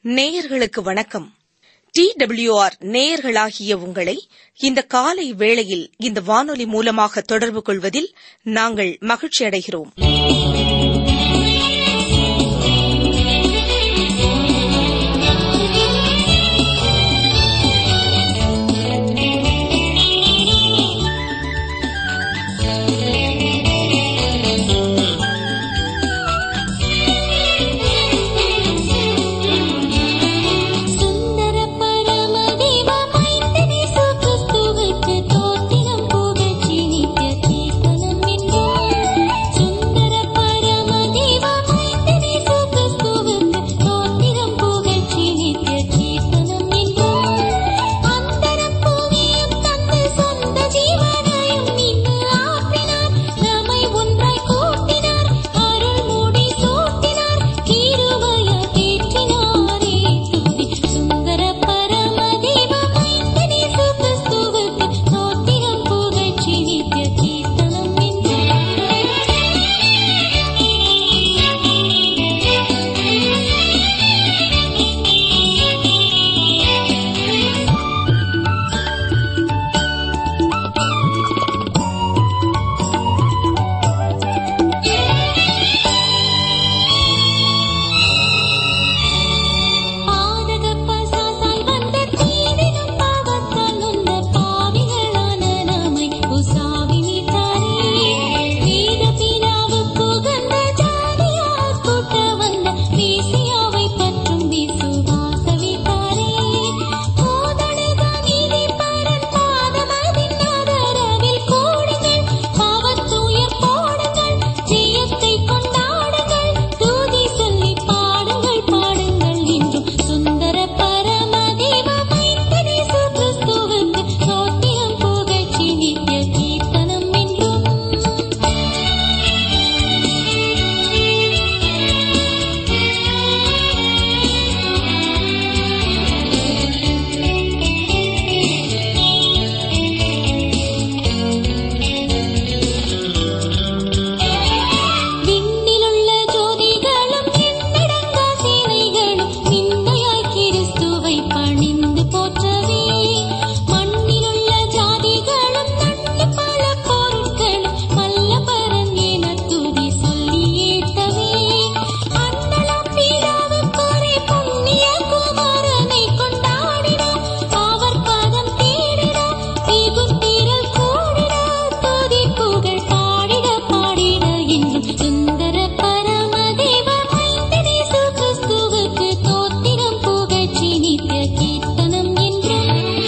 நேயர்களுக்கு வணக்கம் D WR நேயர்களாகிய உங்களை இந்த காலை வேளையில் இந்த வானொலி மூலமாக தொடர்பு கொள்வதில் நாங்கள் மகிழ்ச்சி அடைகிறோம் சுந்தர பரமதேவ மைந்தனே சுகிறிஸ்துவுக்கு தோத்திரம் புகழ்ச்சி நித்ய கீர்த்தனம் என்றும் சுந்தர பரமதேவ மைந்தனே சுகிறிஸ்துவுக்கு தோத்திரம் புகழ்ச்சி நித்ய கீர்த்தனம் என்றும் அந்தரம் புவியும் தந்து சொந்த ஜீவனையும் மீட்டு ஆற்றினார் நம்மை ஒன்றாய் கூட்டினார் அருள் மூடி சூட்டினார் கிருபைய ஏற்றினாரே துதி சுந்தர பரமதேவ மைந்தனே சுகிறிஸ்துவுக்கு தோத்திரம் புகழ்ச்சி நித்ய கீர்த்தனம் பாதக பசாசால் வந்த தீவினும் பாவத்தால் நொந்த பாவிகளான நம்மை உசாவி மீட்டாரே வேத பிதாவுக்கு உகந்த ஜாதியார் கூட்ட வந்த மேசியாவை பற்றும் விசுவாச விட்டாரே போதடுக நீதி பரன் பாதமதின் ஆதரவில் கூடுங்கள் பாவத்துயர் போடுங்கள் ஜெயத்தை கொண்டாடுங்கள் தூதி சொல்லி பாடுங்கள் பாடுங்கள் என்றும் சுந்தர பரமதேவ மைந்தனே சுகிறிஸ்துவுக்கு சோத்திரம் புகழ்ச்சி நித்ய கீர்த்தனம் என்றும் விண்ணிலுள்ள ஜோதிகளும் எண்ணடங்கா சேனைகளும் விந்தையாய் கிறிஸ்துவை பணிந்து போற்றவே மண்ணிலுள்ள ஜாதிகளும் நன்மை பல பொருட்களும் வல்லபரன் என துதி சொல்லி ஏத்தவே அண்ணலாம் பிதாவுக்கொரே புண்ணிய குமாரனை கொண்டாடினோம் அவர் பாதம் தேடினோம் மிகுந்திரல் கூடினோம் துதி புகழ் பாடிட பாடிட என்றும் சுந்தர பரமதேவ மைந்தனே சுகிறிஸ்துவுக்கு தோத்திரம் புகழ்ச்சி நித்ய கீர்த்தனம் என்றும்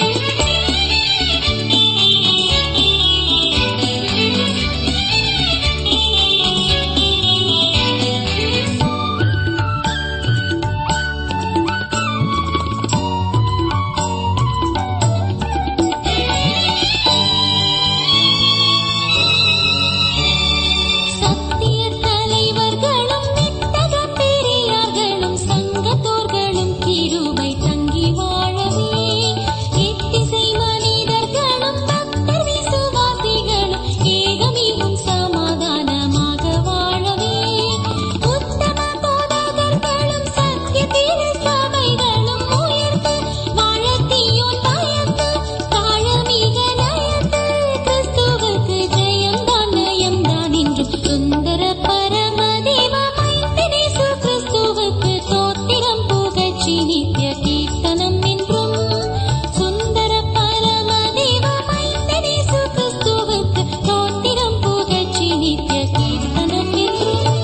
சத்திய தலைவர்களும் வித்தக பெரியார்களும் சங்கத்தோர்களும் கிருபை தங்கி வாழவே எத்திசை மனிதர்களும் பக்தர் விசுவாசிகளும் ஏகமிகும் சமாதானமாக வாழவே உத்தம போதகர்களும் சத்திய திரு சபைகளும் உயர்ந்து வாழத்தீயோன் பயந்து தாழமிக நயந்து கிறிஸ்துவுக்கு ஜெயம்தான் நயம்தான் என்றும் சுந்தர பரமதேவ மைந்தனே சுகிறிஸ்துவுக்கு தோத்திரம் புகழ்ச்சி நித்ய கீர்த்தனம் என்றும் சுந்தர பரமதேவ மைந்தனே சுகிறிஸ்துவுக்கு தோத்திரம் புகழ்ச்சி நித்ய கீர்த்தனம் என்றும்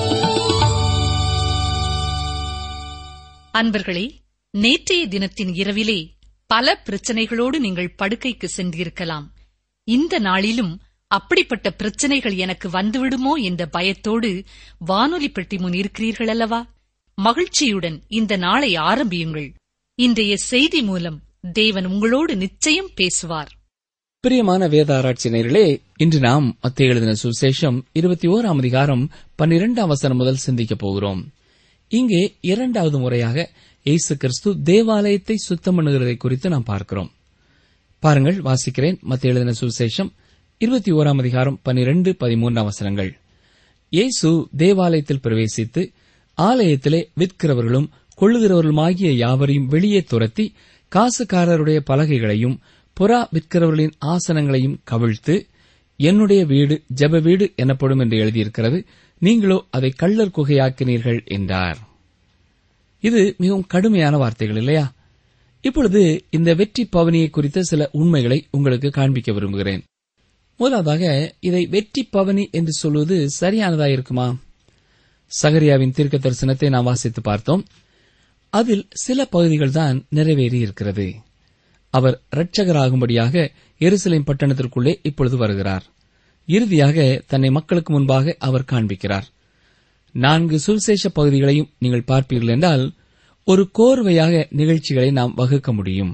அன்பர்களே நேற்றைய தினத்தின் இரவிலே பல பிரச்சனைகளோடு நீங்கள் படுக்கைக்கு சென்றிருக்கலாம் இந்த நாளிலும் அப்படிப்பட்ட பிரச்சனைகள் எனக்கு வந்துவிடுமோ என்ற பயத்தோடு வானொலி பெட்டி முன் இருக்கிறீர்கள் அல்லவா மகிழ்ச்சியுடன் இந்த நாளை ஆரம்பியுங்கள் இன்றைய செய்தி மூலம் தேவன் உங்களோடு நிச்சயம் பேசுவார் பிரியமான வேத ஆராய்ச்சி நேயர்களே இன்று நாம் மத்திய எழுதின சுவிசேஷம் இருபத்தி ஓராம் அதிகாரம் பன்னிரெண்டாம் வசனம் முதல் சிந்திக்கப் போகிறோம் இங்கே இரண்டாவது முறையாக இயேசு கிறிஸ்து தேவாலயத்தை சுத்தம் பண்ணுகிறதை குறித்து நாம் பார்க்கிறோம் பாருங்கள் வாசிக்கிறேன் மத்திய எழுதின சுவிசேஷம் இருபத்தி ஓராம் அதிகாரம் பன்னிரண்டு பதிமூன்றாம் வசனங்கள் இயேசு தேவாலயத்தில் பிரவேசித்து ஆலயத்திலே விற்கிறவர்களும் கொள்ளுகிறவர்களுமாகிய யாவரையும் வெளியே துரத்தி காசுக்காரருடைய பலகைகளையும் புறா விற்கிறவர்களின் ஆசனங்களையும் கவிழ்த்து என்னுடைய வீடு ஜெப வீடு எனப்படும் என்று எழுதியிருக்கிறது நீங்களோ அதை கள்ளர் குகையாக்கினீர்கள் என்றார் இது மிகவும் கடுமையான வார்த்தைகள் இல்லையா இப்பொழுது இந்த வெற்றி பவனியை குறித்த சில உண்மைகளை உங்களுக்கு காண்பிக்க விரும்புகிறேன் முதலாவதாக இதை வெற்றி பவனி என்று சொல்வது சரியானதாயிருக்குமா சகரியாவின் தீர்க்க தரிசனத்தை நாம் வாசித்து பார்த்தோம் அதில் சில பகுதிகள் தான் நிறைவேறி இருக்கிறது அவர் இரட்சகராகும்படியாக எருசலேம் பட்டணத்திற்குள்ளே இப்பொழுது வருகிறார் இறுதியாக தன்னை மக்களுக்கு முன்பாக அவர் காண்பிக்கிறார் நான்கு சுவிசேஷ பகுதிகளையும் நீங்கள் பார்ப்பீர்கள் என்றால் ஒரு கோர்வையாக நிகழ்ச்சிகளை நாம் வகுக்க முடியும்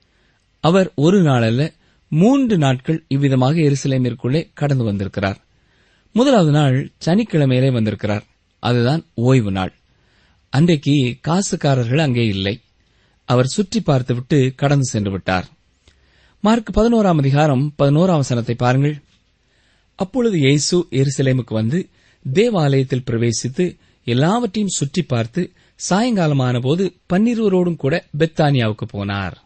அவர் ஒரு நாள் அல்ல மூன்று நாட்கள் இவ்விதமாக எருசலேமிற்குள்ளே கடந்து வந்திருக்கிறார் முதலாவது நாள் சனிக்கிழமையிலே வந்திருக்கிறார் அதுதான் ஓய்வு நாள் அன்றைக்கு காசுக்காரர்கள் அங்கே இல்லை அவர் சுற்றி பார்த்துவிட்டு கடந்து சென்று விட்டார் மார்க் பதினோராம் அதிகாரம் பதினோராம் வசனத்தை பாருங்கள் அப்பொழுது இயேசு எருசலேமுக்கு வந்து தேவாலயத்தில் பிரவேசித்து எல்லாவற்றையும் சுற்றி பார்த்து சாயங்காலமான போது பன்னிருவரோடும் கூட பெத்தானியாவுக்கு போனார்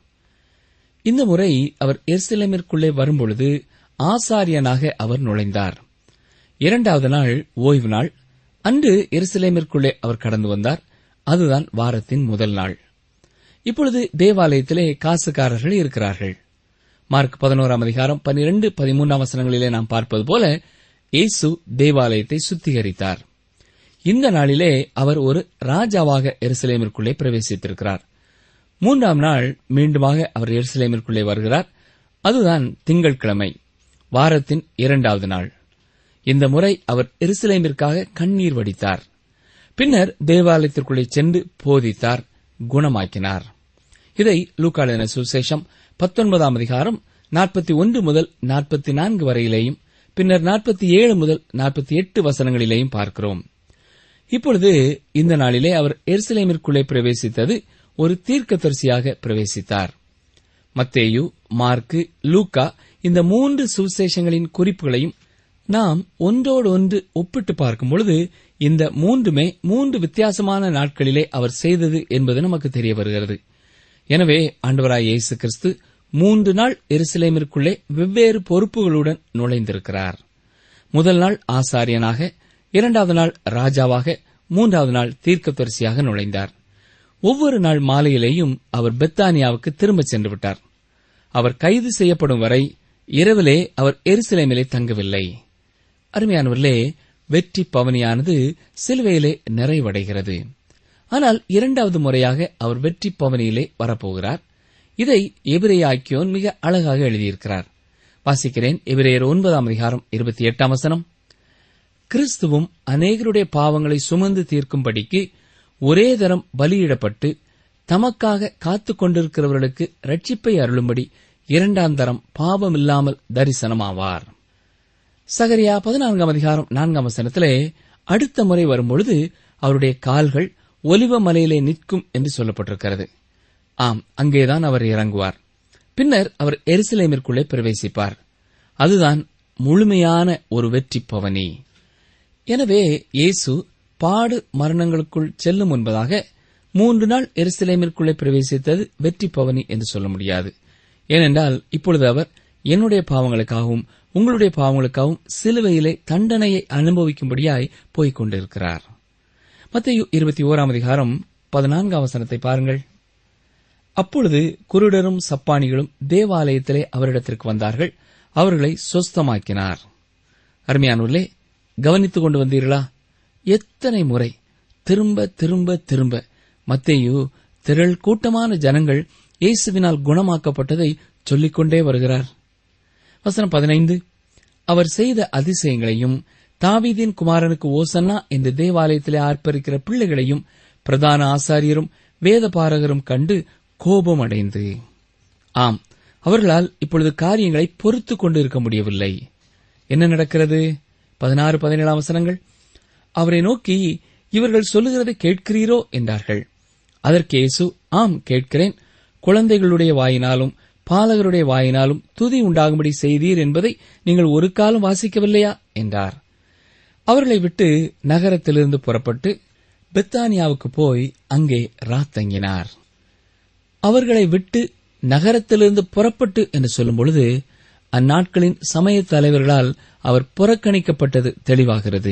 இந்த முறை அவர் எருசலேமிற்குள்ளே வரும்பொழுது ஆசாரியனாக அவர் நுழைந்தார் இரண்டாவது நாள் ஓய்வு நாள் அன்று எருசலேமிற்குள்ளே அவர் கடந்து வந்தார் அதுதான் வாரத்தின் முதல் நாள் இப்பொழுது தேவாலயத்திலே காசுக்காரர்கள் இருக்கிறார்கள் மார்க் பதினோராம் அதிகாரம் பன்னிரண்டு பதிமூன்றாம் வசனங்களிலே நாம் பார்ப்பது போல இயேசு தேவாலயத்தை சுத்திகரித்தார் இந்த நாளிலே அவர் ஒரு ராஜாவாக எருசலேமிற்குள்ளே பிரவேசித்திருக்கிறார் மூன்றாம் நாள் மீண்டுமாக அவர் எருசலேமிற்குள்ளே வருகிறார் அதுதான் திங்கட்கிழமை வாரத்தின் இரண்டாவது நாள் இந்த முறை அவர் எருசலேமிற்காக கண்ணீர் வடித்தார் பின்னர் தேவாலயத்திற்குள்ளே சென்று போதித்தார் குணமாக்கினார் இதை லூக்காளின சுசேஷம் பத்தொன்பதாம் அதிகாரம் நாற்பத்தி ஒன்று முதல் நாற்பத்தி நான்கு வரையிலேயும் பின்னர் நாற்பத்தி ஏழு முதல் நாற்பத்தி எட்டு வசனங்களிலேயும் பார்க்கிறோம் இப்பொழுது இந்த நாளிலே அவர் எருசலேமிற்குள்ளே பிரவேசித்தது ஒரு தீர்க்கதரிசியாக பிரவேசித்தார் மத்தேயு மார்க்கு லூக்கா இந்த மூன்று சுவிசேஷங்களின் குறிப்புகளையும் நாம் ஒன்றோடு ஒன்று ஒப்பிட்டு பார்க்கும் பொழுது இந்த மூன்றுமே மூன்று வித்தியாசமான நாட்களிலே அவர் செய்தது என்பது நமக்கு தெரிய வருகிறது எனவே ஆண்டவராய் இயேசு கிறிஸ்து மூன்று நாள் எருசலேமிற்குள்ளே வெவ்வேறு பொறுப்புகளுடன் நுழைந்திருக்கிறார் முதல் நாள் ஆசாரியனாக இரண்டாவது நாள் ராஜாவாக மூன்றாவது நாள் தீர்க்கதரிசியாக நுழைந்தார் ஒவ்வொரு நாள் மாலையிலேயும் அவர் பெத்தானியாவுக்கு திரும்பச் சென்று விட்டார் அவர் கைது செய்யப்படும் வரை இரவிலே அவர் எருசலேமிலே தங்கவில்லை அருமையானவர்களே வெற்றி பவனியானது சிலுவையிலே நிறைவடைகிறது ஆனால் இரண்டாவது முறையாக அவர் வெற்றி பவனியிலே வரப்போகிறார் இதை எபிரேயாக்கியோன் மிக அழகாக எழுதியிருக்கிறார் வாசிக்கிறேன் எபிரேயர் ஒன்பதாம் அதிகாரம் இருபத்தி எட்டாம் வசனம் கிறிஸ்துவும் அநேகருடைய பாவங்களை சுமந்து தீர்க்கும்படிக்கு ஒரே தரம் பலியிடப்பட்டு தமக்காக காத்துக் கொண்டிருக்கிறவர்களுக்கு ரட்சிப்பை அருளும்படி இரண்டாம் தரம் பாவமில்லாமல் தரிசனமாவார் சகரியா பதினான்காம் அதிகாரம் நான்காம் வசனத்திலே அடுத்த முறை வரும்பொழுது அவருடைய கால்கள் ஒலிவ மலையிலே நிற்கும் என்று சொல்லப்பட்டிருக்கிறது ஆம் அங்கேதான் அவர் இறங்குவார் பின்னர் அவர் எருசலேமிற்குள்ளே பிரவேசிப்பார் அதுதான் முழுமையான ஒரு வெற்றி பவனி எனவே இயேசு பாடு மரணங்களுக்குள் செல்லும் முன்பதாக மூன்று நாள் எருசலேமிற்குள்ளே பிரவேசித்தது வெற்றி பவனி என்று சொல்ல முடியாது ஏனென்றால் இப்பொழுது அவர் என்னுடைய பாவங்களுக்காகவும் உங்களுடைய பாவங்களுக்காகவும் சிலுவையிலே தண்டனையை அனுபவிக்கும்படியாய் போய்க் கொண்டிருக்கிறார் மத்திய இருபத்தி ஓராம் அதிகாரம் பதினான்காம் வசனத்தை பாருங்கள் அப்பொழுது குருடரும் சப்பானிகளும் தேவாலயத்திலே அவரிடத்திற்கு வந்தார்கள் அவர்களை சொஸ்தமாக்கினார் அருமையானூர்களே கவனித்துக் கொண்டு வந்தீர்களா எத்தனை முறை திரும்ப திரும்ப திரும்ப மத்தேயு திரள் கூட்டமான ஜனங்கள் இயேசுவினால் குணமாக்கப்பட்டதை சொல்லிக்கொண்டே வருகிறார் வசனம் பதினைந்து அவர் செய்த அதிசயங்களையும் தாவீதின் குமாரனுக்கு ஓசன்னா என்று தேவாலயத்திலே ஆர்ப்பரிக்கிற பிள்ளைகளையும் பிரதான ஆசாரியரும் வேத பாரகரும் கண்டு கோபம் அடைந்து ஆம் அவர்களால் இப்பொழுது காரியங்களை பொறுத்துக் கொண்டு இருக்க முடியவில்லை என்ன நடக்கிறது பதினாறு பதினேழாம் வசனங்கள் அவரை நோக்கி இவர்கள் சொல்லுகிறதை கேட்கிறீரோ என்றார்கள் அதற்கு இயேசு ஆம் கேட்கிறேன் குழந்தைகளுடைய வாயினாலும் பாலகருடைய வாயினாலும் துதி உண்டாகும்படி செய்தீர் என்பதை நீங்கள் ஒரு காலம் வாசிக்கவில்லையா என்றார் அவர்களை விட்டு நகரத்திலிருந்து புறப்பட்டு பெத்தானியாவுக்கு போய் அங்கே ராத்தங்கினார் அவர்களை விட்டு நகரத்திலிருந்து புறப்பட்டு என்று சொல்லும் பொழுது அந்நாட்களின் சமய தலைவர்களால் அவர் புறக்கணிக்கப்பட்டது தெளிவாகிறது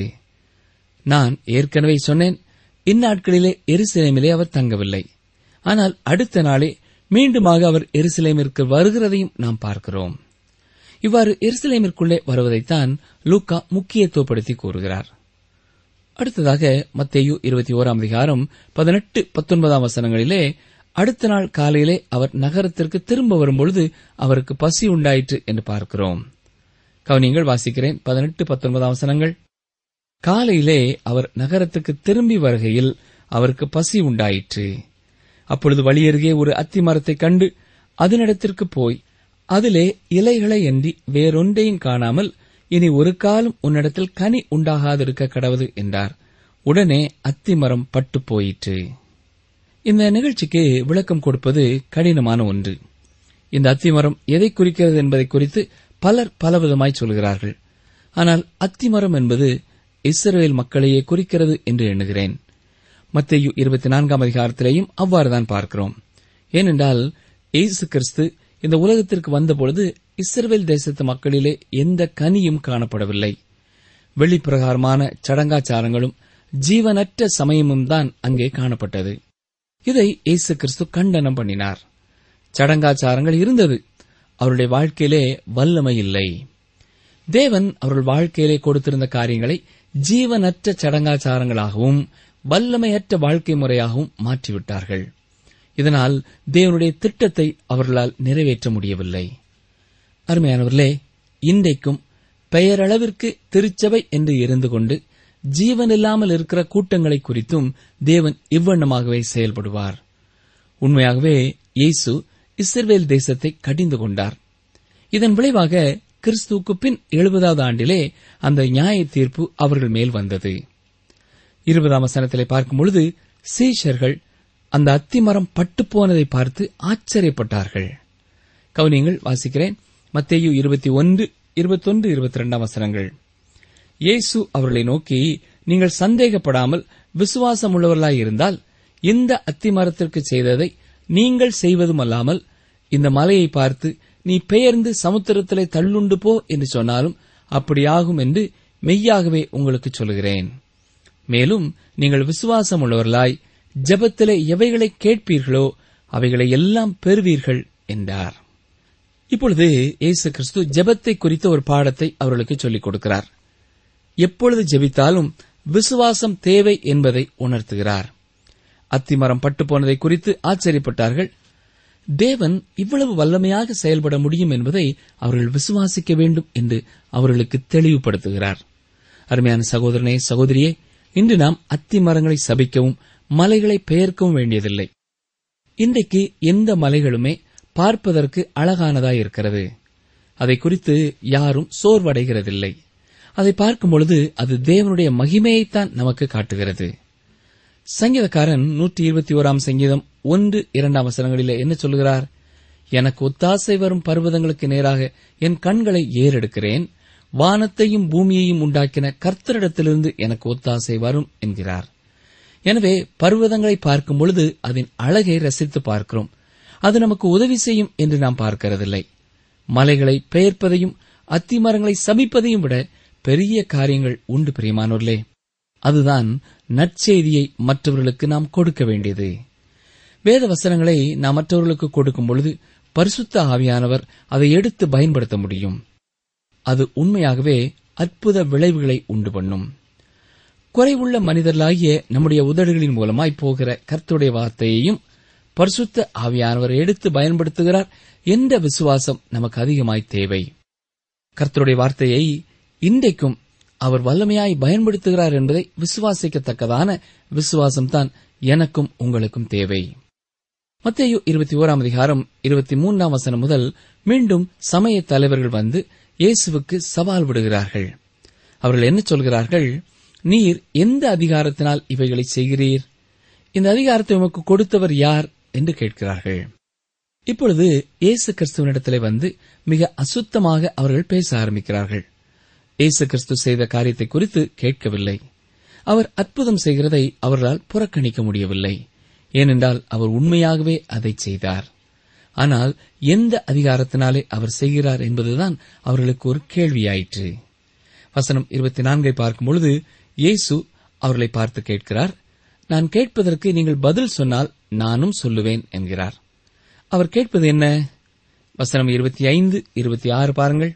நான் ஏற்கனவே சொன்னேன் இந்நாட்களிலே எருசலேமிலே அவர் தங்கவில்லை ஆனால் அடுத்த நாளே மீண்டுமாக அவர் எருசலேமிற்கு வருகிறதையும் நாம் பார்க்கிறோம் இவ்வாறு எருசலேமிற்குள்ளே வருவதைத்தான் லூக்கா முக்கியத்துவப்படுத்தி கூறுகிறார் அடுத்ததாக மத்தேயு இருபத்தி ஓராம் அதிகாரம் பதினெட்டு பத்தொன்பதாம் வசனங்களிலே அடுத்த நாள் காலையிலே அவர் நகரத்திற்கு திரும்ப வரும்பொழுது அவருக்கு பசி உண்டாயிற்று என்று பார்க்கிறோம் கவனியங்கள் வாசிக்கிறேன் பதினெட்டு பத்தொன்பதாம் வசனங்கள் காலையிலே அவர் நகரத்துக்கு திரும்பி வருகையில் அவருக்கு பசி உண்டாயிற்று அப்பொழுது வழியருகே ஒரு அத்தி மரத்தைக் கண்டு அதனிடத்திற்கு போய் அதிலே இலைகளை அன்றி வேறொன்றையும் காணாமல் இனி ஒரு காலம் உன்னிடத்தில் கனி உண்டாகாதிருக்க கடவுது என்றார் உடனே அத்தி மரம் பட்டு போயிற்று இந்த நிகழ்ச்சிக்கு விளக்கம் கொடுப்பது கடினமான ஒன்று இந்த அத்திமரம் எதை குறிக்கிறது என்பதை குறித்து பலர் பலவிதமாய் சொல்கிறார்கள் ஆனால் அத்திமரம் என்பது இஸ்ரவேல் மக்களையே குறிக்கிறது என்று எண்ணுகிறேன் மத்தேயு இருபத்தி நான்காம் அதிகாரத்திலேயும் அவ்வாறுதான் பார்க்கிறோம் ஏனென்றால் இயேசு கிறிஸ்து இந்த உலகத்திற்கு வந்தபொழுது இஸ்ரவேல் தேசத்து மக்களிலே எந்த கனியும் காணப்படவில்லை வெளிப்பிரகாரமான சடங்காச்சாரங்களும் ஜீவனற்ற சமயமும் தான் அங்கே காணப்பட்டது இதை இயேசு கிறிஸ்து கண்டனம் பண்ணினார் சடங்காச்சாரங்கள் இருந்தது அவருடைய வாழ்க்கையிலே வல்லமை இல்லை தேவன் அவர்கள் வாழ்க்கையிலே கொடுத்திருந்த காரியங்களை ஜீவனற்ற சடங்காச்சாரங்களாகவும் வல்லமையற்ற வாழ்க்கை முறையாகவும் மாற்றிவிட்டார்கள் இதனால் தேவனுடைய திட்டத்தை அவர்களால் நிறைவேற்ற முடியவில்லை அருமையானவர்களே இன்றைக்கும் பெயரளவிற்கு திருச்சபை என்று இருந்து கொண்டு ஜீவனில்லாமல் இருக்கிற கூட்டங்களை குறித்தும் தேவன் இவ்வண்ணமாகவே செயல்படுவார் உண்மையாகவே இயேசு இஸ்ரவேல் தேசத்தை கடிந்து கொண்டார் இதன் விளைவாக கிறிஸ்துவுக்கு பின் எழுபதாவது ஆண்டிலே அந்த நியாய தீர்ப்பு அவர்கள் மேல் வந்தது இருபதாம் வசனத்திலே பார்க்கும் பொழுது சீஷர்கள் அந்த அத்திமரம் பட்டுப்போனதை பார்த்து ஆச்சரியப்பட்டார்கள் கவுனியங்கள் வாசிக்கிறேன் மத்தேயு இருபத்தி ஒன்று இருபத்தொன்று இருபத்தி ரெண்டாம் வசனங்கள் இயேசு அவர்களை நோக்கி நீங்கள் சந்தேகப்படாமல் விசுவாசம் உள்ளவர்களாயிருந்தால் இந்த அத்திமரத்திற்கு செய்ததை நீங்கள் செய்வதுமல்லாமல் இந்த மலையை பார்த்து நீ பெயர்ந்து சமுத்திரத்திலே தள்ளுண்டு போ என்று சொன்னாலும் அப்படியாகும் என்று மெய்யாகவே உங்களுக்கு சொல்கிறேன் மேலும் நீங்கள் விசுவாசம் உள்ளவர்களாய் ஜெபத்திலே எவைகளை கேட்பீர்களோ அவைகளை எல்லாம் பெறுவீர்கள் என்றார் இப்பொழுது இயேசு கிறிஸ்து ஜெபத்தை குறித்த ஒரு பாடத்தை அவர்களுக்கு சொல்லிக் கொடுக்கிறார் எப்பொழுது ஜெபித்தாலும் விசுவாசம் தேவை என்பதை உணர்த்துகிறார் அத்திமரம் பட்டு போனதை குறித்து ஆச்சரியப்பட்டார்கள் தேவன் இவ்வளவு வல்லமையாக செயல்பட முடியும் என்பதை அவர்கள் விசுவாசிக்க வேண்டும் என்று அவர்களுக்கு தெளிவுபடுத்துகிறார் அருமையான சகோதரனே சகோதரியே இன்று நாம் அத்தி மரங்களை சபிக்கவும் மலைகளை பெயர்க்கவும் வேண்டியதில்லை இன்றைக்கு எந்த மலைகளுமே பார்ப்பதற்கு அழகானதாய் இருக்கிறது அதை குறித்து யாரும் சோர்வடைகிறதில்லை அதை பார்க்கும் பொழுது அது தேவனுடைய மகிமையைத்தான் நமக்கு காட்டுகிறது சங்கீதக்காரன் நூற்றி இருபத்தி ஓராம் சங்கீதம் ஒன்று இரண்டாம் வசனங்களிலே என்ன சொல்கிறார் எனக்கு ஒத்தாசை வரும் பர்வதங்களுக்கு நேராக என் கண்களை ஏறெடுக்கிறேன் வானத்தையும் பூமியையும் உண்டாக்கின கர்த்தரிடத்திலிருந்து எனக்கு ஒத்தாசை வரும் என்கிறார் எனவே பர்வதங்களை பார்க்கும் பொழுது அதன் அழகை ரசித்து பார்க்கிறோம் அது நமக்கு உதவி செய்யும் என்று நாம் பார்க்கிறதில்லை மலைகளை பெயர்ப்பதையும் அத்திமரங்களை சபிப்பதையும் விட பெரிய காரியங்கள் உண்டு பிரியமானோர்களே அதுதான் நற்செய்தியை மற்றவர்களுக்கு நாம் கொடுக்க வேண்டியது வேத வசனங்களை நாம் மற்றவர்களுக்கு கொடுக்கும் பொழுது பரிசுத்த ஆவியானவர் அதை எடுத்து பயன்படுத்த முடியும் அது உண்மையாகவே அற்புத விளைவுகளை உண்டு பண்ணும் குறைவுள்ள மனிதர்களாகிய நம்முடைய உதடுகளின் மூலமாய் போகிற கர்த்தருடைய வார்த்தையையும் பரிசுத்த ஆவியானவர் எடுத்து பயன்படுத்துகிறார் என்ற விசுவாசம் நமக்கு அதிகமாய் தேவை கர்த்தருடைய வார்த்தையை இன்றைக்கும் அவர் வல்லமையாய் பயன்படுத்துகிறார் என்பதை விசுவாசிக்கத்தக்கதான விசுவாசம்தான் எனக்கும் உங்களுக்கும் தேவை மத்தேயு இருபத்தி ஓராம் அதிகாரம் இருபத்தி மூன்றாம் வசனம் முதல் மீண்டும் சமய தலைவர்கள் வந்து இயேசுவுக்கு சவால் விடுகிறார்கள் அவர்கள் என்ன சொல்கிறார்கள் நீர் எந்த அதிகாரத்தினால் இவைகளை செய்கிறீர் இந்த அதிகாரத்தை உமக்கு கொடுத்தவர் யார் என்று கேட்கிறார்கள் இப்பொழுது இயேசு கிறிஸ்துவனிடத்திலே வந்து மிக அசுத்தமாக அவர்கள் பேச ஆரம்பிக்கிறார்கள் இயேசு கிறிஸ்து செய்த காரியத்தை குறித்து கேட்கவில்லை அவர் அற்புதம் செய்கிறதை அவர்களால் புறக்கணிக்க முடியவில்லை ஏனென்றால் அவர் உண்மையாகவே அதை செய்தார் ஆனால் எந்த அதிகாரத்தினாலே அவர் செய்கிறார் என்பதுதான் அவர்களுக்கு ஒரு கேள்வியாயிற்று வசனம் இருபத்தி நான்கை பார்க்கும் பொழுது இயேசு அவர்களை பார்த்து கேட்கிறார் நான் கேட்பதற்கு நீங்கள் பதில் சொன்னால் நானும் சொல்லுவேன் என்கிறார் அவர் கேட்பது என்ன வசனம் இருபத்தி ஐந்து இருபத்தி ஆறு பாருங்கள்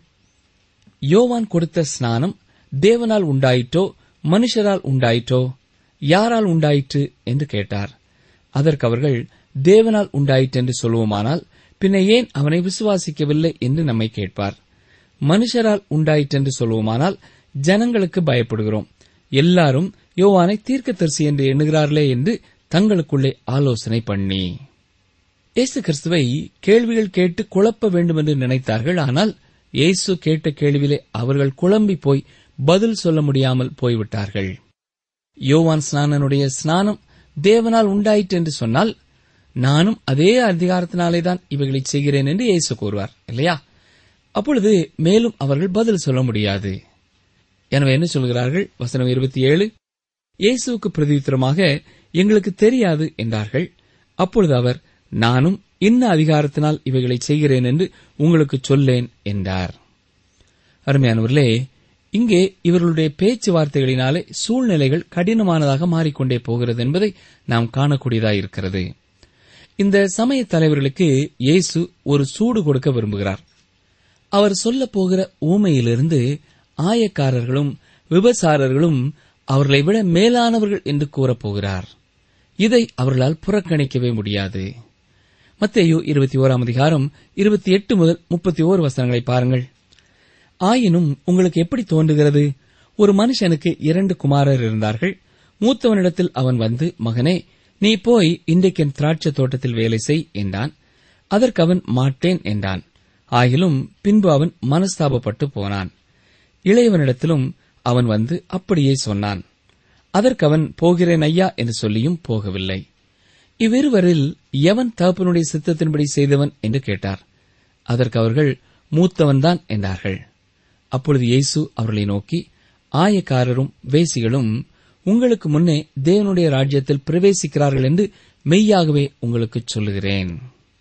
யோவான் கொடுத்த ஸ்நானம் தேவனால் உண்டாயிற்றோ மனுஷரால் உண்டாயிற்றோ யாரால் உண்டாயிற்று என்று கேட்டார் அதற்கு அவர்கள் தேவனால் உண்டாயிற்று என்று சொல்லுவோமானால் பின்ன ஏன் அவனை விசுவாசிக்கவில்லை என்று நம்மை கேட்பார் மனுஷரால் உண்டாயிற்று என்று சொல்லுவோமானால் ஜனங்களுக்கு பயப்படுகிறோம் எல்லாரும் யோவானை தீர்க்கதரிசி என்று எண்ணுகிறார்களே என்று தங்களுக்குள்ளே ஆலோசனை பண்ணி இயேசு கிறிஸ்துவை கேள்விகள் கேட்டு குழப்ப வேண்டும் என்று நினைத்தார்கள் ஆனால் இயேசு கேட்ட கேள்வியிலே அவர்கள் குழம்பி போய் பதில் சொல்ல முடியாமல் போய்விட்டார்கள் யோவான் ஸ்நானனுடைய ஸ்நானம் தேவனால் உண்டாயிற்று என்று சொன்னால் நானும் அதே அதிகாரத்தினாலேதான் இவைகளை செய்கிறேன் என்று இயேசு கூறுவார் இல்லையா அப்பொழுது மேலும் அவர்கள் பதில் சொல்ல முடியாது எனவே என்ன சொல்கிறார்கள் வசனம் இருபத்தி ஏழு இயேசுவுக்கு பிரதியுத்தரமாக எங்களுக்கு தெரியாது என்றார்கள் அப்பொழுது அவர் நானும் இன்ன அதிகாரத்தினால் இவைகளை செய்கிறேன் என்று உங்களுக்கு சொல்லேன் என்றார் அருமையானவர்களே இங்கே இவர்களுடைய பேச்சுவார்த்தைகளினாலே சூழ்நிலைகள் கடினமானதாக மாறிக்கொண்டே போகிறது என்பதை நாம் காணக்கூடியதாயிருக்கிறது இந்த சமய தலைவர்களுக்கு இயேசு ஒரு சூடு கொடுக்க விரும்புகிறார் அவர் சொல்லப் போகிற ஊமையிலிருந்து ஆயக்காரர்களும் விபசாரர்களும் அவர்களை விட மேலானவர்கள் என்று கூறப்போகிறார் இதை அவர்களால் புறக்கணிக்கவே முடியாது மத்தேயு இருபத்தி ஓராம் அதிகாரம் இருபத்தி எட்டு முதல் முப்பத்தி ஓரு வசனங்களை பாருங்கள் ஆயினும் உங்களுக்கு எப்படி தோன்றுகிறது ஒரு மனுஷனுக்கு இரண்டு குமாரர் இருந்தார்கள் மூத்தவனிடத்தில் அவன் வந்து மகனே நீ போய் இன்றைக்கு என் திராட்சை தோட்டத்தில் வேலை செய் என்றான் அதற்கு அவன் மாட்டேன் என்றான் ஆகிலும் பின்பு அவன் மனஸ்தாபப்பட்டு போனான் இளையவனிடத்திலும் அவன் வந்து அப்படியே சொன்னான் அதற்கு அவன் போகிறேன் ஐயா என்று சொல்லியும் போகவில்லை இவ்விருவரில் எவன் தகப்பனுடைய சித்தத்தின்படி செய்தவன் என்று கேட்டார் அதற்கு அவர்கள் மூத்தவன்தான் என்றார்கள் அப்பொழுது இயேசு அவர்களை நோக்கி ஆயக்காரரும் வேசிகளும் உங்களுக்கு முன்னே தேவனுடைய ராஜ்யத்தில் பிரவேசிக்கிறார்கள் என்று மெய்யாகவே உங்களுக்கு சொல்லுகிறேன்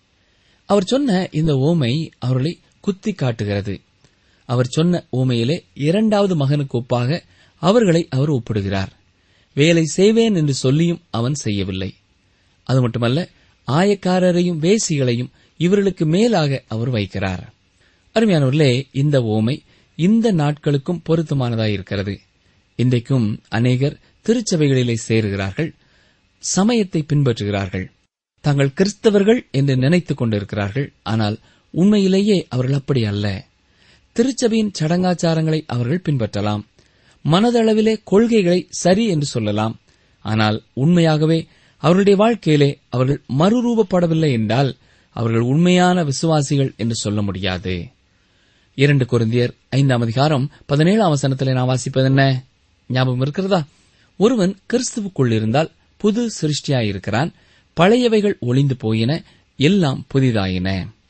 அவர் சொன்ன இந்த ஓமை அவர்களை குத்தி காட்டுகிறது அவர் சொன்ன ஓமையிலே இரண்டாவது மகனுக்கு ஒப்பாக அவர்களை அவர் ஒப்பிடுகிறார் வேலை செய்வேன் என்று சொல்லியும் அவன் செய்யவில்லை அது மட்டுமல்ல ஆயக்காரரையும் வேசிகளையும் இவர்களுக்கு மேலாக அவர் வைக்கிறார் அருமையானவர்களே இந்த ஓமை இந்த நாட்களுக்கும் பொருத்தமானதாயிருக்கிறது இன்றைக்கும் அநேகர் திருச்சபைகளிலே சேருகிறார்கள் சமயத்தை பின்பற்றுகிறார்கள் தாங்கள் கிறிஸ்தவர்கள் என்று நினைத்துக் கொண்டிருக்கிறார்கள் ஆனால் உண்மையிலேயே அவர்கள் அப்படி அல்ல திருச்சபையின் சடங்காச்சாரங்களை அவர்கள் பின்பற்றலாம் மனதளவிலே கொள்கைகளை சரி என்று சொல்லலாம் ஆனால் உண்மையாகவே அவர்களுடைய வாழ்க்கையிலே அவர்கள் மறுரூபப்படவில்லை என்றால் அவர்கள் உண்மையான விசுவாசிகள் என்று சொல்ல முடியாது இரண்டு குருந்தியர் ஐந்தாம் அதிகாரம் பதினேழாம் வசனத்திலே நான் வாசிப்பது என்ன ஞாபகம் இருக்கிறதா ஒருவன் கிறிஸ்துவுக்குள் இருந்தால் புது சிருஷ்டியாயிருக்கிறான் பழையவைகள் ஒளிந்து போயின எல்லாம் புதிதாயின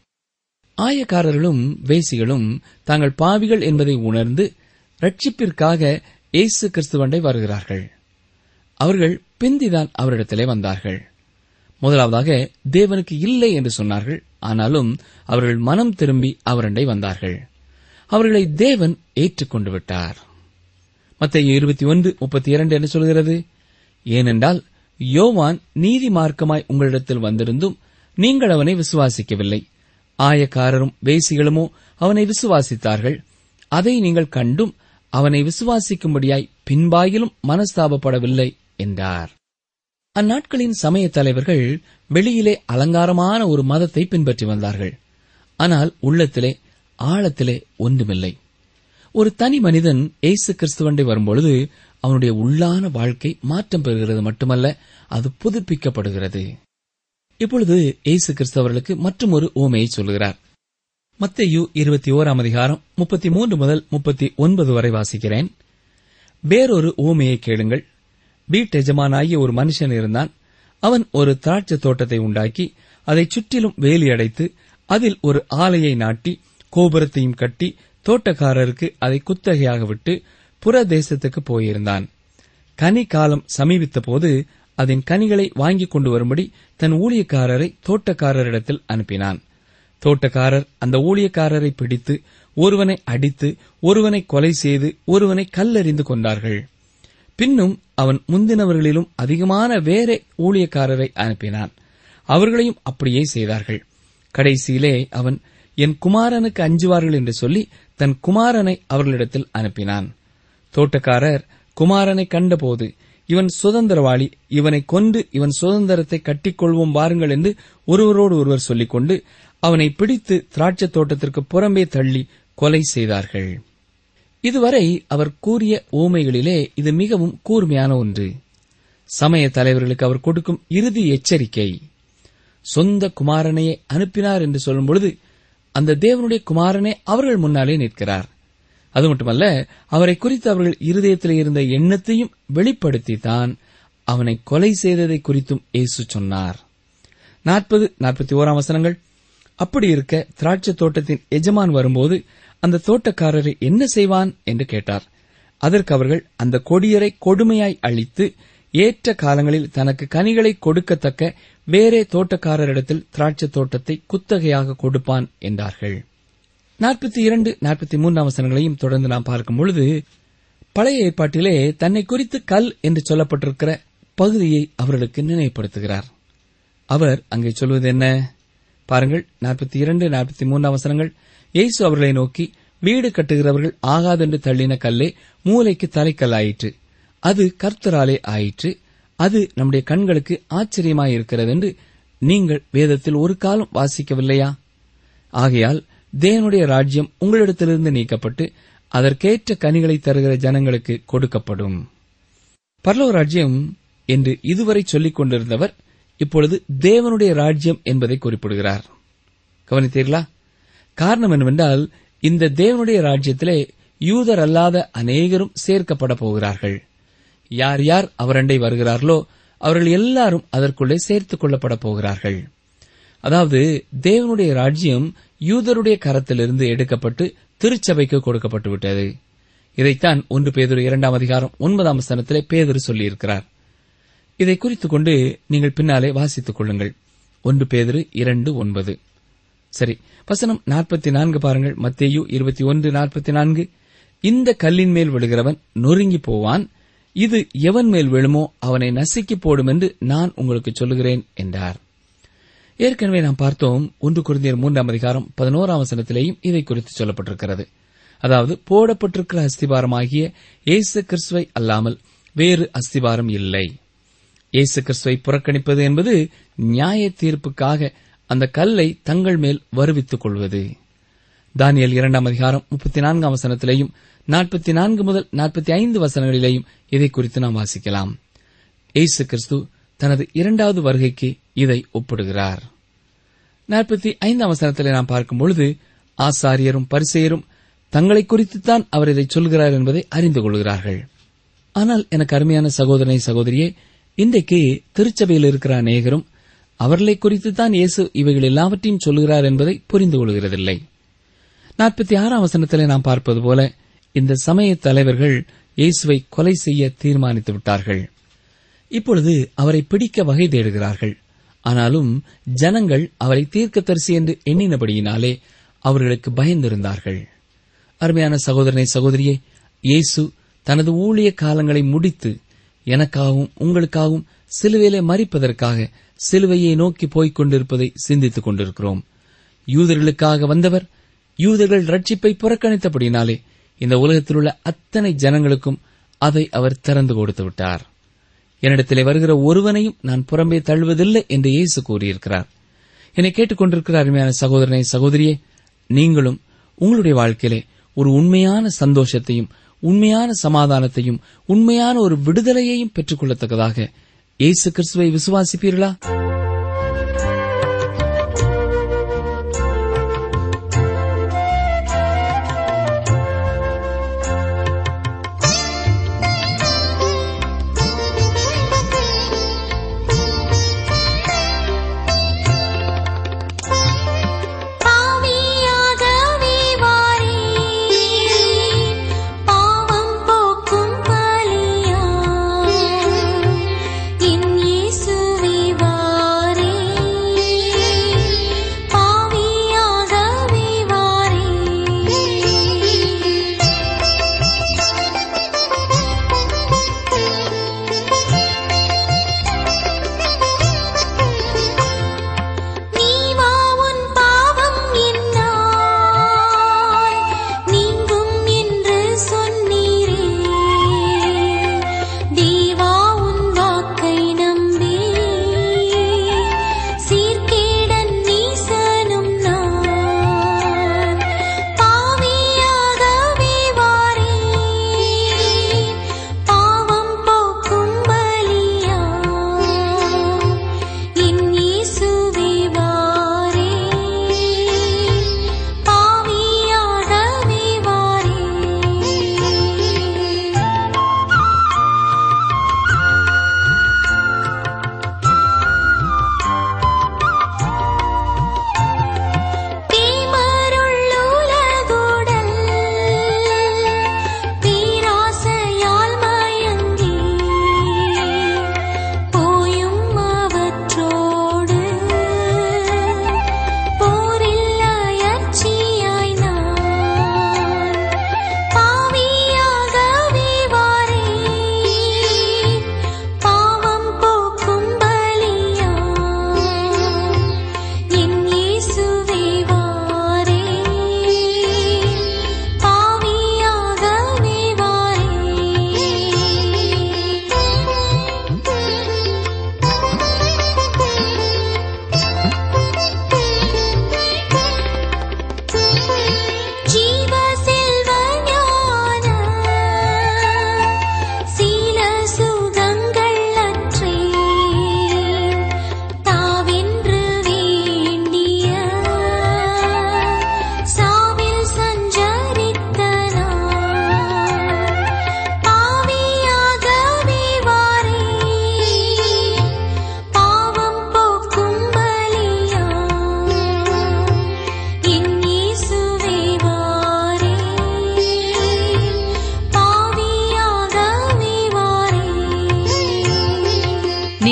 ஆயக்காரர்களும் வேசிகளும் தாங்கள் பாவிகள் என்பதை உணர்ந்து ரட்சிப்பிற்காக இயேசு கிறிஸ்துவண்டை வருகிறார்கள் அவர்கள் பிந்திதான் அவரிடத்திலே வந்தார்கள் முதலாவதாக தேவனுக்கு இல்லை என்று சொன்னார்கள் ஆனாலும் அவர்கள் மனம் திரும்பி அவரண்டை வந்தார்கள் அவர்களை தேவன் ஏற்றுக்கொண்டு விட்டார் மத்திய இருபத்தி ஒன்று முப்பத்தி இரண்டு என்ன சொல்கிறது ஏனென்றால் யோவான் நீதி மார்க்கமாய் உங்களிடத்தில் வந்திருந்தும் நீங்கள் அவனை விசுவாசிக்கவில்லை ஆயக்காரரும் வேசிகளுமோ அவனை விசுவாசித்தார்கள் அதை நீங்கள் கண்டும் அவனை விசுவாசிக்கும்படியாய் பின்பாயிலும் மனஸ்தாபப்படவில்லை என்றார் அந்நாட்களின் சமய தலைவர்கள் வெளியிலே அலங்காரமான ஒரு மதத்தை பின்பற்றி வந்தார்கள் ஆனால் உள்ளத்திலே ஆழத்திலே ஒன்றுமில்லை ஒரு தனி மனிதன் இயேசு கிறிஸ்துவண்டை வரும்பொழுது அவனுடைய உள்ளான வாழ்க்கை மாற்றம் பெறுகிறது மட்டுமல்ல அது புதுப்பிக்கப்படுகிறது இப்பொழுது இயேசு கிறிஸ்தவர்களுக்கு மற்றும் ஒரு ஓமையை சொல்லுகிறார் மத்தேயு இருபத்தி ஓராம் அதிகாரம் முப்பத்தி மூன்று முதல் முப்பத்தி ஒன்பது வரை வாசிக்கிறேன் வேறொரு ஓமையை கேளுங்கள் வீட்டெஜமானாகிய ஒரு மனுஷன் இருந்தான் அவன் ஒரு திராட்சை தோட்டத்தை உண்டாக்கி அதைச் சுற்றிலும் வேலி அடைத்து அதில் ஒரு ஆலையை நாட்டி கோபுரத்தையும் கட்டி தோட்டக்காரருக்கு அதை குத்தகையாக விட்டு புற தேசத்துக்கு போயிருந்தான் கனி காலம் சமீபித்த போது அதன் கனிகளை வாங்கிக் கொண்டு வரும்படி தன் ஊழியக்காரரை தோட்டக்காரரிடத்தில் அனுப்பினான் தோட்டக்காரர் அந்த ஊழியக்காரரை பிடித்து ஒருவனை அடித்து ஒருவனை கொலை செய்து ஒருவனை கல்லெறிந்து கொண்டார்கள் பின்னும் அவன் முந்தினவர்களிலும் அதிகமான வேற ஊழியக்காரரை அனுப்பினான் அவர்களையும் அப்படியே செய்தார்கள் கடைசியிலே அவன் என் குமாரனுக்கு அஞ்சுவார்கள் என்று சொல்லி தன் குமாரனை அவர்களிடத்தில் அனுப்பினான் தோட்டக்காரர் குமாரனை கண்டபோது இவன் சுதந்திரவாளி இவனை கொண்டு இவன் சுதந்திரத்தை கட்டிக்கொள்வோம் வாருங்கள் என்று ஒருவரோடு ஒருவர் சொல்லிக்கொண்டு அவனை பிடித்து திராட்சைத் தோட்டத்திற்கு புறம்பே தள்ளி கொலை செய்தார்கள் இதுவரை அவர் கூறிய ஊமைகளிலே இது மிகவும் கூர்மையான ஒன்று சமய தலைவர்களுக்கு அவர் கொடுக்கும் இறுதி எச்சரிக்கை சொந்த குமாரனையே அனுப்பினார் என்று சொல்லும் பொழுது அந்த தேவனுடைய குமாரனே அவர்கள் முன்னாலே நிற்கிறார் அது மட்டுமல்ல அவரை குறித்து அவர்கள் இருதயத்தில் இருந்த எண்ணத்தையும் வெளிப்படுத்தித்தான் அவனை கொலை செய்ததை குறித்தும் இயேசு சொன்னார் நாற்பது நாற்பத்தி ஓராம் வசனங்கள் அப்படி இருக்க திராட்சை தோட்டத்தின் எஜமான் வரும்போது அந்த தோட்டக்காரரை என்ன செய்வான் என்று கேட்டார் அதற்கு அவர்கள் அந்த கொடியரை கொடுமையாய் அழித்து ஏற்ற காலங்களில் தனக்கு கனிகளை கொடுக்கத்தக்க வேறே தோட்டக்காரரிடத்தில் திராட்சை தோட்டத்தை குத்தகையாக கொடுப்பான் என்றார்கள் நாற்பத்தி இரண்டு நாற்பத்தி மூன்றாம் வசனங்களையும் தொடர்ந்து நாம் பார்க்கும் பொழுது பழைய ஏற்பாட்டிலே தன்னை குறித்து கல் என்று சொல்லப்பட்டிருக்கிற பகுதியை அவர்களுக்கு நினைவுபடுத்துகிறார் அவர் அங்கே சொல்வது என்ன பாருங்கள் நாற்பத்தி இரண்டு நாற்பத்தி மூன்றாம் வசனங்கள் இயேசு அவர்களை நோக்கி வீடு கட்டுகிறவர்கள் ஆகாதென்று தள்ளின கல்லே மூளைக்கு தலைக்கல்லாயிற்று அது கர்த்தராலே ஆயிற்று அது நம்முடைய கண்களுக்கு ஆச்சரியமாயிருக்கிறது என்று நீங்கள் வேதத்தில் ஒரு காலம் வாசிக்கவில்லையா ஆகையால் தேவனுடைய ராஜ்யம் உங்களிடத்திலிருந்து நீக்கப்பட்டு அதற்கேற்ற கனிகளை தருகிற ஜனங்களுக்கு கொடுக்கப்படும் பரலோக ராஜ்யம் என்று இதுவரை சொல்லிக் கொண்டிருந்தவர் இப்பொழுது தேவனுடைய ராஜ்யம் என்பதை குறிப்பிடுகிறார் கவனித்தீர்களா காரணம் என்னவென்றால் இந்த தேவனுடைய ராஜ்யத்திலே யூதர் அல்லாத அநேகரும் சேர்க்கப்பட போகிறார்கள் யார் யார் அவரண்டை வருகிறார்களோ அவர்கள் எல்லாரும் அதற்குள்ளே சேர்த்துக் கொள்ளப்பட போகிறார்கள் அதாவது தேவனுடைய ராஜ்யம் யூதருடைய கரத்திலிருந்து எடுக்கப்பட்டு திருச்சபைக்கு கொடுக்கப்பட்டு விட்டது இதைத்தான் ஒன்று பேதுரு இரண்டாம் அதிகாரம் ஒன்பதாம் ஸ்தானத்திலே பேதுரு சொல்லியிருக்கிறார் இதை குறித்துக் கொண்டு நீங்கள் பின்னாலே வாசித்துக் கொள்ளுங்கள் ஒன்று பேதுரு இரண்டு ஒன்பது சரி வசனம் நாற்பத்தி நான்கு பாருங்கள் மத்தேயு இருபத்தி ஒன்று நாற்பத்தி நான்கு இந்த கல்லின் மேல் விழுகிறவன் நொறுங்கி போவான் இது எவன் மேல் விழுமோ அவனை நசுக்கி போடும் என்று நான் உங்களுக்கு சொல்லுகிறேன் என்றார் ஏற்கனவே நாம் பார்த்தோம் ஒன்று குருந்தியர் மூன்றாம் அதிகாரம் பதினோராம் வசனத்திலேயும் இதை குறித்து சொல்லப்பட்டிருக்கிறது அதாவது போடப்பட்டிருக்கிற அஸ்திபாரமாகிய இயேசு கிறிஸ்துவை அல்லாமல் வேறு அஸ்திபாரம் இல்லை இயேசு கிறிஸ்துவை புறக்கணிப்பது என்பது நியாய தீர்ப்புக்காக அந்த கல்லை தங்கள் மேல் வருவித்துக் கொள்வது தானியல் இரண்டாம் அதிகாரம் முப்பத்தி நான்காம் வசனத்திலேயும் நாற்பத்தி நான்கு முதல் நாற்பத்தி ஐந்து வசனங்களிலேயும் இதை குறித்து நாம் வாசிக்கலாம் இயேசு கிறிஸ்து தனது இரண்டாவது வருகைக்கு இதை ஒப்பிடுகிறார் நாற்பத்தி ஐந்தாம் வசனத்திலே நாம் பார்க்கும் பொழுது ஆசாரியரும் பரிசெயரும் தங்களை குறித்துத்தான் அவர் இதை சொல்கிறார் என்பதை அறிந்து கொள்கிறார்கள் ஆனால் எனக்கு அருமையான சகோதரனை சகோதரியே இன்றைக்கு திருச்சபையில் இருக்கிற அநேகரும் அவர்களை குறித்துத்தான் இயேசு இவைகள் எல்லாவற்றையும் சொல்கிறார் என்பதை புரிந்து கொள்கிறதில்லை நாற்பத்தி ஆறாம் வசனத்திலே நாம் பார்ப்பது போல இந்த சமய தலைவர்கள் இயேசுவை கொலை செய்ய தீர்மானித்து விட்டார்கள் இப்பொழுது அவரை பிடிக்க வகை தேடுகிறார்கள் ஆனாலும் ஜனங்கள் அவரை தீர்க்கதரிசி என்று எண்ணினபடியினாலே அவர்களுக்கு பயந்திருந்தார்கள் அருமையான சகோதரனை சகோதரியே இயேசு தனது ஊழிய காலங்களை முடித்து எனக்காகவும் உங்களுக்காகவும் சிலுவையிலே மறிப்பதற்காக சிலுவையை நோக்கி போய்க் கொண்டிருப்பதை சிந்தித்துக் கொண்டிருக்கிறோம் யூதர்களுக்காக வந்தவர் யூதர்கள் ரட்சிப்பை புறக்கணித்தபடினாலே இந்த உலகத்தில் உள்ள அத்தனை ஜனங்களுக்கும் அதை அவர் திறந்து கொடுத்து விட்டார் என்னிடத்திலே வருகிற ஒருவனையும் நான் புறம்பே தள்ளுவதில்லை என்று இயேசு கூறியிருக்கிறார் என்னை கேட்டுக்கொண்டிருக்கிற அருமையான சகோதரனை சகோதரியே நீங்களும் உங்களுடைய வாழ்க்கையிலே ஒரு உண்மையான சந்தோஷத்தையும் உண்மையான சமாதானத்தையும் உண்மையான ஒரு விடுதலையையும் பெற்றுக்கொள்ளத்தக்கதாக இயேசு கிறிஸ்துவை விசுவாசிப்பீர்களா பாவியாகவே வாரீர் பாவம் போக்கும் பலியாய்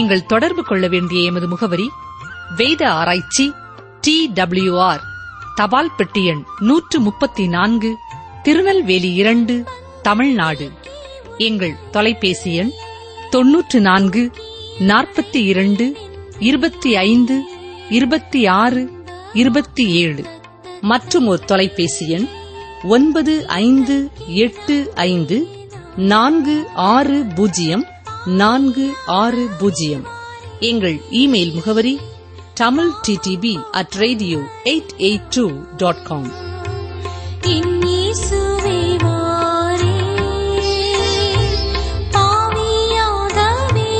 நீங்கள் தொடர்பு கொள்ள வேண்டிய எமது முகவரி வேத ஆராய்ச்சி டி டபிள்யூஆர் தபால் பெட்டி எண் நூற்று முப்பத்தி நான்கு திருநெல்வேலி இரண்டு தமிழ்நாடு எங்கள் தொலைபேசி எண் தொன்னூற்று நான்கு நாற்பத்தி இரண்டு இருபத்தி ஐந்து இருபத்தி ஆறு இருபத்தி ஏழு மற்றும் ஒரு தொலைபேசி எண் ஒன்பது ஐந்து எட்டு ஐந்து நான்கு ஆறு பூஜ்ஜியம் நான்கு ஆறு பூஜ்ஜியம் எங்கள் இமெயில் முகவரி Tamil TDP at radio eight eight two dot com என் இயேசுவே வாரே பாவியாகவே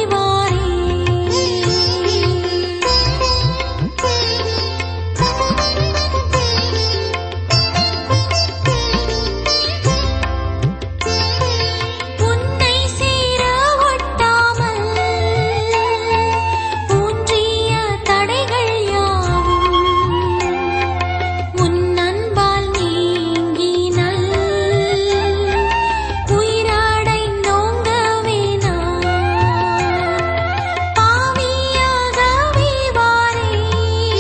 உன்னை சேர ஒட்டாமல் ஊன்றிய தடைகள் யாவும் உன் அன்பால் நீங்கினல் உயிரடைந்தோங்கவே நான் பாவியாகவே வாரேன்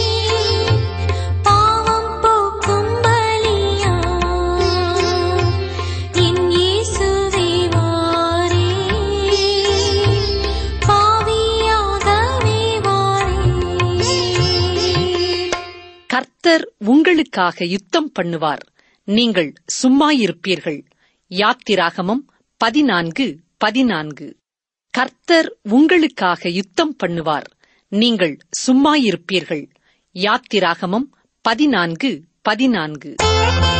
பாவம் போக்கும் பலியா என் இயேசுவே வாரேன் பாவியாகவே வாரேன் கர்த்தர் உங்களுக்காக யுத்தம் பண்ணுவார் நீங்கள் சும்மாயிருப்பீர்கள் யாத்திராகமம் பதினான்கு பதினான்கு கர்த்தர் உங்களுக்காக யுத்தம் பண்ணுவார் நீங்கள் சும்மாயிருப்பீர்கள் யாத்திராகமம் பதினான்கு பதினான்கு